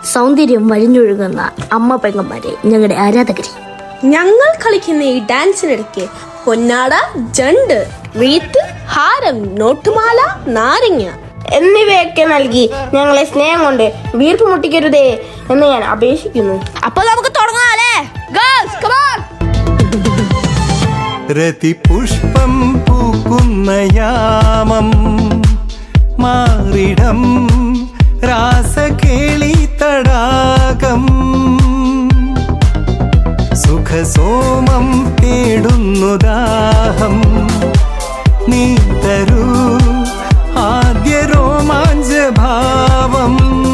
സൗന്ദര്യം വഴിഞ്ഞൊഴുകുന്ന അമ്മ പെങ്ങന്മാരെ ഞങ്ങളുടെ ആരാധകരെ ഞങ്ങൾ കളിക്കുന്ന ഈ ഡാൻസിനിടയ്ക്ക് പൊന്നാട ജണ്ട് റീത്ത് ഹാരം നോട്ടുമാല നാരങ്ങ എന്നിവയൊക്കെ നൽകി ഞങ്ങളെ സ്നേഹം കൊണ്ട് വീർപ്പ് മുട്ടിക്കരുതേ എന്ന് ഞാൻ അപേക്ഷിക്കുന്നു അപ്പൊ നമുക്ക് തുടങ്ങാം അല്ലേ ഗേൾസ് കമാൺ രതിപുഷ്പം പൂക്കുന്ന യാമം മാറിടം രാസകേളി തടാകം സുഖസോമം തേടുന്നു ദാഹം നീ തരൂ ആദ്യ രോമാഞ്ചഭാവം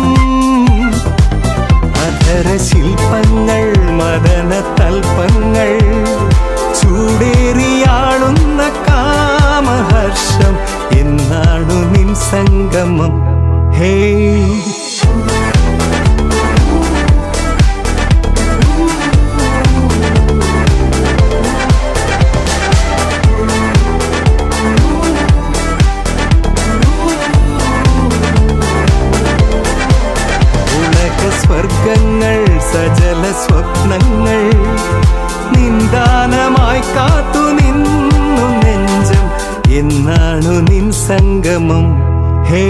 അധര ശില്പങ്ങൾ മദന തൽപ്പങ്ങൾ ചൂടേറിയാളുന്ന കാമഹർഷം എന്നാണു നിൻ സംഗമം ഹേ ഉലക സ്വർഗങ്ങൾ സജല സ്വപ്നങ്ങൾ നിന്ദാനമായി കാത്തു നിന്നു നെഞ്ചം എന്നാണു നിൻ സംഗമം ഹേ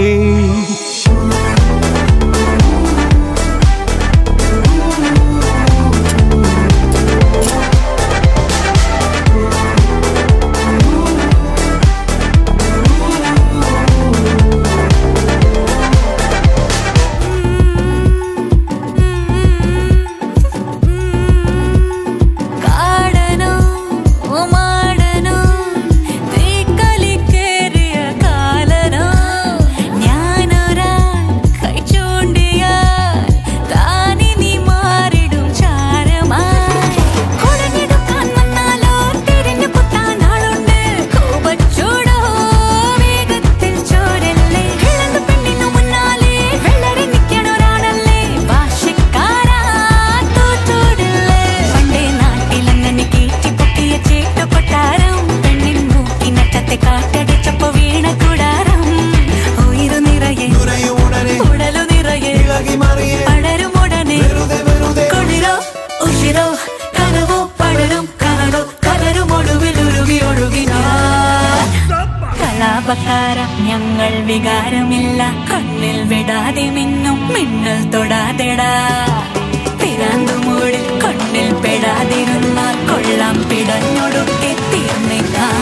കാടനോ മാടനോ തീക്കളിക്കേറിയ കാലനോ ഞാനൊരാൾ കൈ ചൂണ്ടിയാൽ താനിനി മാറിടും ചാരമായി കുടഞ്ഞെടുക്കാൻ വന്നാലോ തിരിഞ്ഞു കുത്താൻ ആളുണ്ട് കോപച്ചൂടോ വേഗത്തിൽ ചോരല്ലേ ഇളന്തു പെണ്ണിനു മുന്നാലെ വെള്ളറി നിൽക്കണൊരാളല്ലേ വാശിക്കാരാ തോറ്റോടില്ലേ പണ്ടേ നാട്ടിലങ്ങനെ കീറ്റി പൊക്കിയ ചേട്ട കൊട്ടാരം പെണ്ണിൻ മൂക്കിനറ്റത്തെ കാറ്റടിച്ചപ്പോ വീണ കൂടാരം ഉയിരു നിറയെ ഉടലു നിറയെ പടരും ഉടനെ കൊളിരോ ഉഷിരോ കനവോ പടരും കനടോ കലരും ഒടുവിൽ ഉരുകി ഒഴുകി ഞാൻ കലാപക്കാര ഞങ്ങൾ വികാരമില്ല കണ്ണിൽ വിടാതെ മിന്നും മിന്നൽ തൊടാതെടാ പിരാന്തുമൂടിൽ കണ്ണിൽ പെടാതിരുന്നാൽ കൊള്ളാം പിടഞ്ഞൊടുക്കി തീർന്നിക്കാം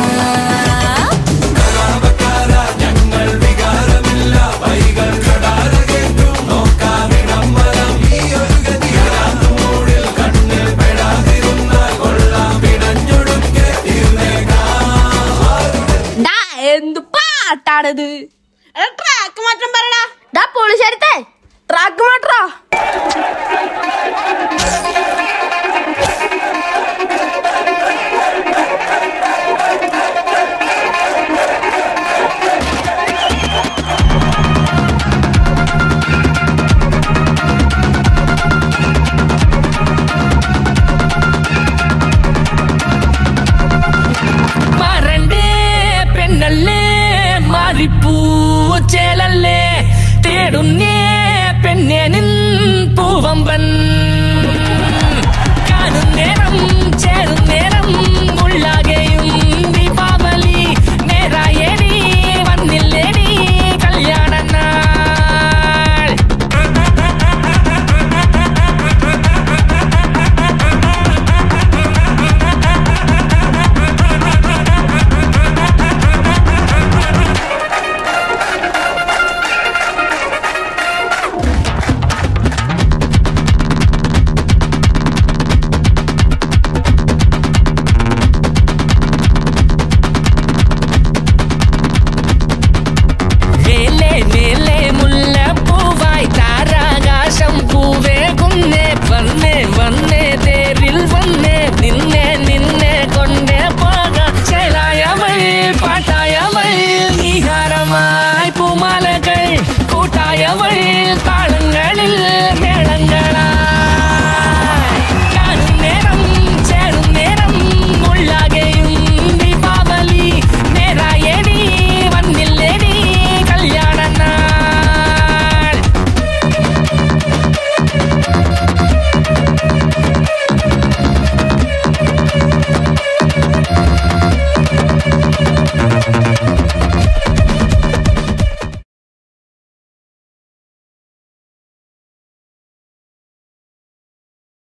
ഡാ എന്ത് പാട്ടാണിത് ട്രാക്ക് മാറ്റം പറയടാ ഡാ പോളിശേരത്തെ ട്രാക്ക് മാറ്റാ മറണ്ടേ പെണ്ണല്ലേ മാറിപ്പൂച്ചേലല്ലേ തേടുന്നേ പെണ്ണെ നിൻ പൂവമ്പൻ കാണുന്നേരം ചേരുന്നേരം ഉള്ളാകെയും ദീപാവലി നേരായണി വന്നില്ലേടി കല്യാണ നാൾ വേലേ വേലേ മുല്ലപ്പൂവായി താരാകാശം പൂവേ കുന്നേ വന്നേ വന്നേ തേരിൽ വന്നേ നിന്നെ നിന്നെ കൊണ്ടേ പോകാം ചേലായവൾ പാട്ടായവൾ നീഹാരമായി പൂമാലകൾ കൂട്ടായവൾ താളങ്ങളിൽ